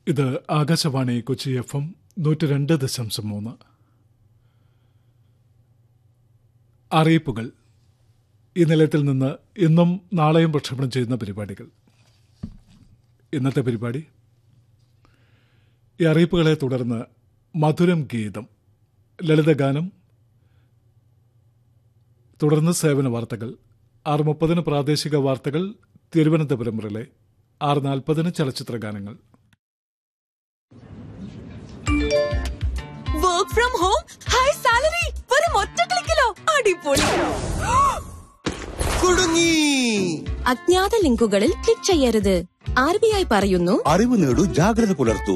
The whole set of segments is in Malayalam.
ഇത് ആകാശവാണി കൊച്ചി എഫ് എം നൂറ്റി രണ്ട് ദശാംശം മൂന്ന് അറിയിപ്പുകൾ ഈ നിലയത്തിൽ നിന്ന് ഇന്നും നാളെയും പ്രക്ഷേപണം ചെയ്യുന്ന പരിപാടികൾ ഇന്നത്തെ പരിപാടി ഈ അറിയിപ്പുകളെ തുടർന്ന് മധുരം ഗീതം ലളിതഗാനം തുടർന്ന് സേവന വാർത്തകൾ ആറ് മുപ്പതിന് പ്രാദേശിക വാർത്തകൾ തിരുവനന്തപുരം റിലേ ആറ് നാൽപ്പതിന് ചലച്ചിത്ര ഗാനങ്ങൾ work from home high salary വെറും ഒറ്റ ക്ലിക്കിലോ അടിപൊളി കുടുങ്ങി അജ്ഞാത ലിങ്കുകളിൽ ക്ലിക്ക് ചെയ്യരുത് ആർ ബി ഐ പറയുന്നു അറിവ് നേടൂ ജാഗ്രത പുലർത്തൂ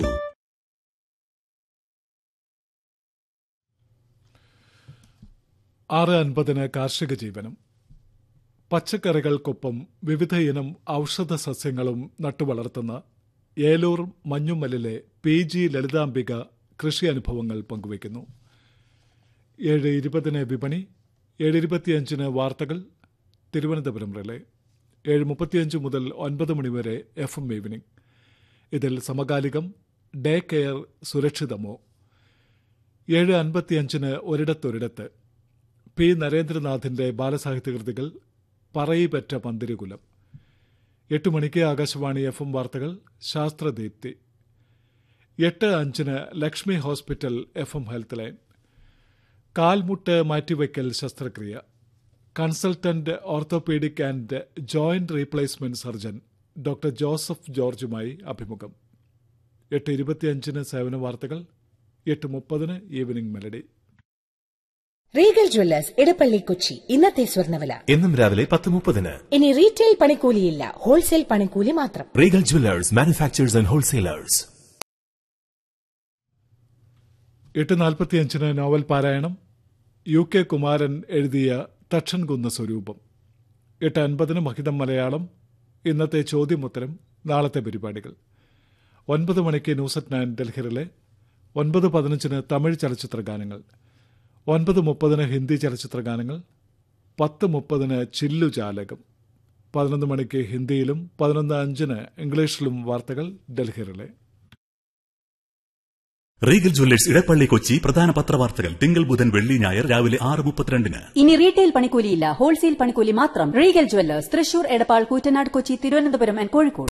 ആറ് അൻപതിന് കാർഷിക ജീവനം പച്ചക്കറികൾക്കൊപ്പം വിവിധ ഇനം ഔഷധ സസ്യങ്ങളും നട്ടുവളർത്തുന്ന ഏലൂർ മഞ്ഞുമ്മലിലെ പി ജി ലളിതാംബിക കൃഷി അനുഭവങ്ങൾ പങ്കുവയ്ക്കുന്നു ഏഴ് ഇരുപതിന് വിപണി ഏഴ് ഇരുപത്തിയഞ്ചിന് വാർത്തകൾ തിരുവനന്തപുരം റിലേ ഏഴ് മുപ്പത്തിയഞ്ച് മുതൽ ഒൻപത് മണിവരെ എഫ് എം ഈവനിംഗ് ഇതിൽ സമകാലികം ഡേ കെയർ സുരക്ഷിതമോ ഏഴ് അൻപത്തിയഞ്ചിന് ഒരിടത്തൊരിടത്ത് പി നരേന്ദ്രനാഥിന്റെ ബാലസാഹിത്യ കൃതികൾ പറയിപ്പറ്റ പന്തിരുകുലം എട്ട് മണിക്ക് ആകാശവാണി എഫ് എം വാർത്തകൾ ശാസ്ത്രദീപ്തി എട്ട് അഞ്ചിന് Lakshmi hospital F M health line കാൽമുട്ട് മാറ്റിവയ്ക്കൽ ശസ്ത്രക്രിയ consultant orthopaedic and joint replacement surgeon doctor Joseph ജോർജുമായി അഭിമുഖം എട്ട് ഇരുപത്തിയഞ്ചിന് സേവന വാർത്തകൾ എട്ട് മുപ്പതിന് evening melody Regal jewellers Edappally Kochi ഇന്നത്തെ സ്വർണ്ണവില എന്നും രാവിലെ പത്ത് മുപ്പതിന് ഇനി റീറ്റെയിൽ പണിക്കൂലിയില്ല ഹോൾസെയിൽ പണിക്കൂലി മാത്രം Regal jewellers manufacturers and wholesalers എട്ട് നാൽപ്പത്തിയഞ്ചിന് നോവൽ പാരായണം യു കെ കുമാരൻ എഴുതിയ തക്ഷൻകുന്ന സ്വരൂപം എട്ട് അൻപതിന് മഹിതം മലയാളം ഇന്നത്തെ ചോദ്യമുത്തരം നാളത്തെ പരിപാടികൾ ഒൻപത് മണിക്ക് ന്യൂസ് അറ്റ് നയൻ ഡൽഹിയിലെ ഒൻപത് പതിനഞ്ചിന് തമിഴ് ചലച്ചിത്ര ഗാനങ്ങൾ ഒൻപത് മുപ്പതിന് ഹിന്ദി ചലച്ചിത്ര ഗാനങ്ങൾ പത്ത് മുപ്പതിന് ചില്ലു ജാലകം പതിനൊന്ന് മണിക്ക് ഹിന്ദിയിലും പതിനൊന്ന് അഞ്ചിന് ഇംഗ്ലീഷിലും വാർത്തകൾ ഡൽഹിയിലെ റീഗൽ ജ്വല്ലേഴ്സ് ഇടപ്പള്ളി കൊച്ചി പ്രധാന പത്രവാർത്തകൾ തിങ്കൾ ബുധൻ വെള്ളി ഞായർ രാവിലെ ആറ് മുപ്പത്തിരണ്ടിന് ഇനി റീറ്റെയിൽ പണിക്കൂലിയില്ല ഹോൾസെയിൽ പണിക്കൂലി മാത്രം Regal jewellers Thrissur Edappal Koottanad Kochi Thiruvananthapuram and Kozhikode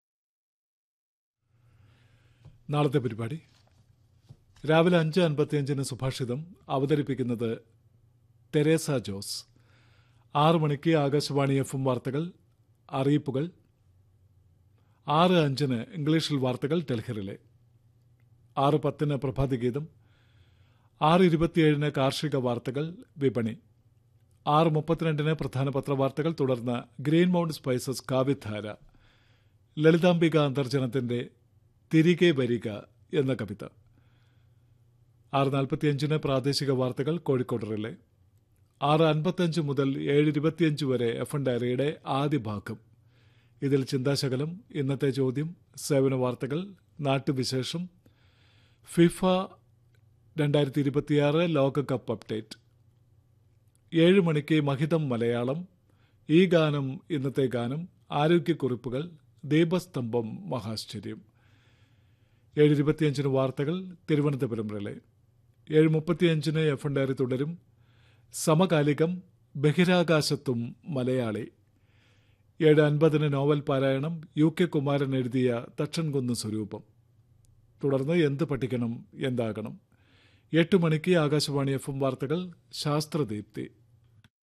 നാളത്തെ പരിപാടി രാവിലെ അഞ്ച് അൻപത്തിയഞ്ചിന് സുഭാഷിതം അവതരിപ്പിക്കുന്നത് തെരേസ ജോസ് ആറ് മണിക്ക് ആകാശവാണി എഫ് എം വാർത്തകൾ അറിയിപ്പുകൾ ആറ് അഞ്ചിന് ഇംഗ്ലീഷിൽ വാർത്തകൾ ഡൽഹിയിലെ ആറ് പത്തിന് പ്രഭാതഗീതം ആറ് ഇരുപത്തിയേഴിന് കാർഷിക വാർത്തകൾ വിപണി ആറ് മുപ്പത്തിരണ്ടിന് പ്രധാന പത്രവാർത്തകൾ തുടർന്ന് ഗ്രീൻ മൗണ്ട് സ്പൈസസ് കാവ്യധാര ലളിതാംബിക അന്തർജനത്തിന്റെ തിരികെ വരിക എന്ന കവിത ആറ് നാൽപ്പത്തിയഞ്ചിന് പ്രാദേശിക വാർത്തകൾ കോഴിക്കോട് റിലേ ആറ് അൻപത്തഞ്ച് മുതൽ ഏഴ് ഇരുപത്തിയഞ്ച് വരെ എഫ് എൻ ഡയറിയുടെ ആദ്യ ഭാഗം ഇതിൽ ചിന്താശകലം ഇന്നത്തെ ചോദ്യം സേവന വാർത്തകൾ നാട്ടുവിശേഷം ഫിഫ രണ്ടായിരത്തി ഇരുപത്തിയാറ് ലോകകപ്പ് അപ്ഡേറ്റ് ഏഴ് മണിക്ക് മഹിതം മലയാളം ഈ ഗാനം ഇന്നത്തെ ഗാനം ആരോഗ്യക്കുറിപ്പുകൾ ദീപസ്തംഭം മഹാശ്ചര്യം ഏഴ് ഇരുപത്തിയഞ്ചിന് വാർത്തകൾ തിരുവനന്തപുരം റിലേ ഏഴ് മുപ്പത്തിയഞ്ചിന് എഫ് എൻ ഡയറി തുടരും സമകാലികം ബഹിരാകാശത്തും മലയാളി ഏഴ് അൻപതിന് നോവൽ പാരായണം യു കെ കുമാരൻ എഴുതിയ തക്ഷൻകുന്ന് സ്വരൂപം തുടർന്ന് എന്ത് പഠിക്കണം എന്താകണം എട്ട് മണിക്ക് ആകാശവാണി എഫ് എം വാർത്തകൾ ശാസ്ത്രദീപ്തി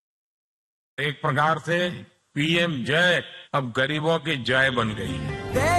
एक प्रकार से पीएम जय अब गरीबों की जय बन गई है